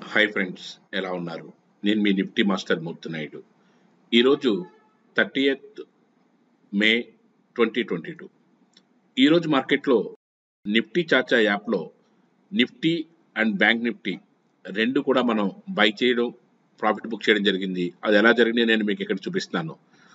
hi friends ఎలా ఉన్నారు నేను మీ నిఫ్టీ మాస్టర్ మూర్తినాయుడు ఈరోజు thirty eighth May twenty twenty two ఈరోజు మార్కెట్లో నిఫ్టీ చాచా యాప్లో నిఫ్టీ అండ్ బ్యాంక్ నిఫ్టీ రెండు కూడా మనం బై చేయడం ప్రాఫిట్ బుక్ చేయడం జరిగింది అది ఎలా జరిగింది నేను మీకు ఇక్కడ చూపిస్తున్నాను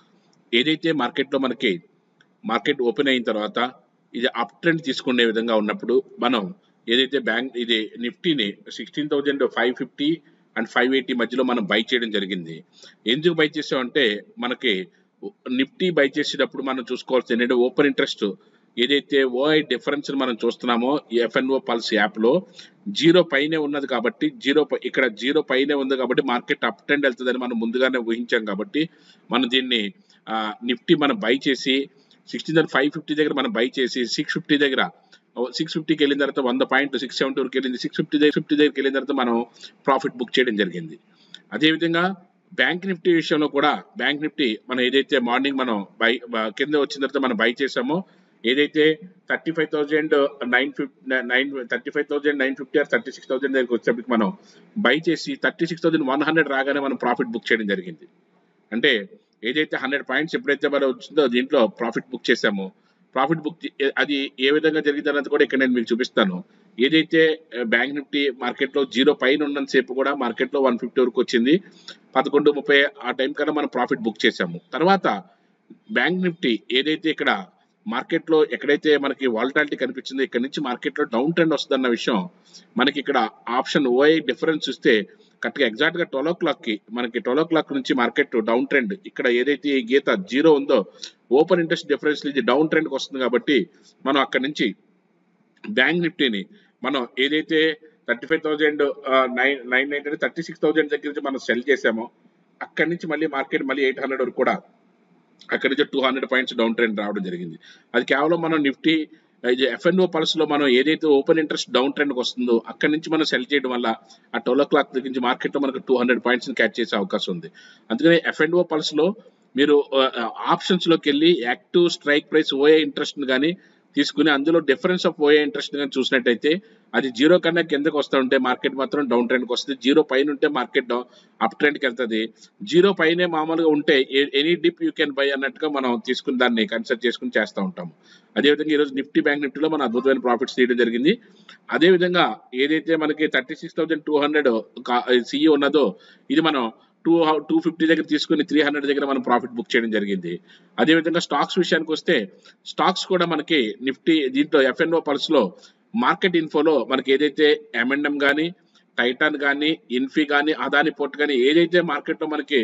ఏదైతే మార్కెట్లో మనకి మార్కెట్ ఓపెన్ అయిన తర్వాత ఇది అప్ ట్రెండ్ తీసుకునే విధంగా ఉన్నప్పుడు మనం ఏదైతే బ్యాంక్ ఇది నిఫ్టీని sixteen thousand five fifty and five eighty మధ్యలో మనం బై చేయడం జరిగింది ఎందుకు బై చేసామంటే మనకి నిఫ్టీ బై చేసేటప్పుడు మనం చూసుకోవాల్సింది ఏంటంటే ఓపెన్ ఇంట్రెస్ట్ ఏదైతే ఓఐ డిఫరెన్స్ మనం చూస్తున్నామో ఎఫ్ఎన్ఓ పల్స్ యాప్లో జీరో పైనే ఉన్నది కాబట్టి జీరో ఇక్కడ జీరో పైనే ఉంది కాబట్టి మార్కెట్ అప్ ట్రెండ్ వెళ్తుందని మనం ముందుగానే ఊహించాం కాబట్టి మనం దీన్ని నిఫ్టీ మనం బై చేసి సిక్స్టీన్ ఫైవ్ ఫిఫ్టీ దగ్గర మనం బై చేసి సిక్స్ ఫిఫ్టీ దగ్గర సిక్స్ ఫిఫ్టీకి వెళ్ళిన తర్వాత వంద పాయింట్ సిక్స్ సెవెంటీ వరకు వెళ్ళింది సిక్స్ ఫిఫ్టీ దగ్గర ఫిఫ్టీ దగ్గరికి వెళ్ళిన తర్వాత మనం ప్రాఫిట్ బుక్ చేయడం జరిగింది అదేవిధంగా బ్యాంక్ నిఫ్టీ విషయంలో కూడా బ్యాంక్ నిఫ్టీ మనం ఏదైతే మార్నింగ్ మనం బై కింద వచ్చిన తర్వాత మనం బై చేసామో ఏదైతే thirty five thousand nine fifty nine thirty five thousand nine fifty or thirty six thousand దగ్గరికి వచ్చేప్పటికి మనం బై చేసి thirty six thousand one hundred రాగానే మనం ప్రాఫిట్ బుక్ చేయడం జరిగింది అంటే ఏదైతే హండ్రెడ్ పాయింట్స్ ఎప్పుడైతే మనం వచ్చిందో దీంట్లో ప్రాఫిట్ బుక్ చేసామో ప్రాఫిట్ బుక్ అది ఏ విధంగా జరిగింది అన్నది కూడా ఇక్కడ నేను మీకు చూపిస్తాను ఏదైతే బ్యాంక్ నిఫ్టీ మార్కెట్లో జీరో పైన ఉన్నంత సేపు కూడా మార్కెట్లో వన్ ఫిఫ్టీ వరకు వచ్చింది పదకొండు ముప్పై ఆ టైం కన్నా మనం ప్రాఫిట్ బుక్ చేసాము తర్వాత బ్యాంక్ నిఫ్టీ ఏదైతే ఇక్కడ మార్కెట్లో ఎక్కడైతే మనకి వాలటాలిటీ కనిపించిందో ఇక్కడ నుంచి మార్కెట్లో డౌన్ ట్రెండ్ వస్తుందన్న విషయం మనకి ఇక్కడ ఆప్షన్ ఓఐ డిఫరెన్స్ చూస్తే కరెక్ట్గా ఎగ్జాక్ట్గా ట్వెల్వ్ ఓ క్లాక్కి మనకి ట్వెల్వ్ ఓ క్లాక్ నుంచి మార్కెట్ డౌన్ ట్రెండ్ ఇక్కడ ఏదైతే ఈ గీత జీరో ఉందో ఓపెన్ ఇంట్రెస్ట్ డిఫరెన్స్ ఇది డౌన్ ట్రెండ్కి వస్తుంది కాబట్టి మనం అక్కడ నుంచి బ్యాంక్ నిఫ్టీని మనం ఏదైతే thirty five thousand nine nine nine thirty six thousand దగ్గర నుంచి మనం సెల్ చేసామో అక్కడి నుంచి మళ్ళీ మార్కెట్ మళ్ళీ ఎయిట్ హండ్రెడ్ వరకు కూడా అక్కడి నుంచి two hundred points down trend రావడం జరిగింది అది కేవలం మనం నిఫ్టీ ఎఫ్ఎన్ఓ పల్స్ లో మనం ఏదైతే ఓపెన్ ఇంట్రెస్ట్ డౌన్ ట్రెండ్కి వస్తుందో అక్కడి నుంచి మనం సెల్ చేయడం వల్ల ఆ ట్వెల్వ్ ఓ క్లాక్ దగ్గర నుంచి మార్కెట్లో మనకు టూ హండ్రెడ్ పాయింట్స్ క్యాచ్ చేసే అవకాశం ఉంది అందుకని ఎఫ్ఎన్ఓ పల్స్ లో మీరు ఆప్షన్స్ లోకి వెళ్ళి active strike price OI interest కానీ తీసుకుని అందులో డిఫరెన్స్ ఆఫ్ ఓఏ ఇంట్రెస్ట్ కానీ చూసినట్టయితే అది జీరో కన్నా కిందకి వస్తూ ఉంటే మార్కెట్ మాత్రం డౌన్ ట్రెండ్కి వస్తుంది జీరో పైన ఉంటే మార్కెట్ అప్ ట్రెండ్కి వెళ్తుంది జీరో పైనే మామూలుగా ఉంటే any dip you can buy అన్నట్టుగా మనం తీసుకుని దాన్ని కన్సిడర్ చేసుకుని చేస్తూ ఉంటాము అదేవిధంగా ఈరోజు నిఫ్టీ బ్యాంక్ నిఫ్టీలో మన అద్భుతమైన ప్రాఫిట్స్ తీయడం జరిగింది అదేవిధంగా ఏదైతే మనకి thirty six thousand two hundred CE ఉన్నదో ఇది మనం టూ టూ ఫిఫ్టీ దగ్గర తీసుకుని త్రీ హండ్రెడ్ దగ్గర మనం ప్రాఫిట్ బుక్ చేయడం జరిగింది అదేవిధంగా స్టాక్స్ విషయానికి వస్తే స్టాక్స్ కూడా మనకి నిఫ్టీ దీంట్లో ఎఫ్ఎన్ఓ పల్స్లో మార్కెట్ ఇన్ఫోలో మనకి ఏదైతే ఎంఎండ్ఎం కానీ టైటాన్ కానీ ఇన్ఫీ కానీ అదాని పోర్ట్ కానీ ఏదైతే మార్కెట్లో మనకి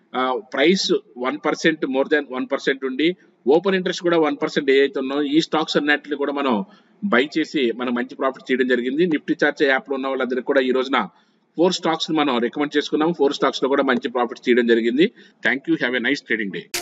price one percent more than one percent ఉండి ఓపెన్ ఇంట్రెస్ట్ కూడా వన్ పర్సెంట్ ఏదైతే ఉన్నాయో ఈ స్టాక్స్ అన్నిటిని కూడా మనం బై చేసి మనం మంచి ప్రాఫిట్ చేయడం జరిగింది నిఫ్టీ చార్జ్ యాప్లో ఉన్న వాళ్ళందరికీ కూడా ఈ రోజున ఫోర్ స్టాక్స్ మనం రికమెండ్ చేసుకున్నాము ఫోర్ స్టాక్స్ లో కూడా మంచి ప్రాఫిట్స్ తీయడం జరిగింది thank you have a nice trading day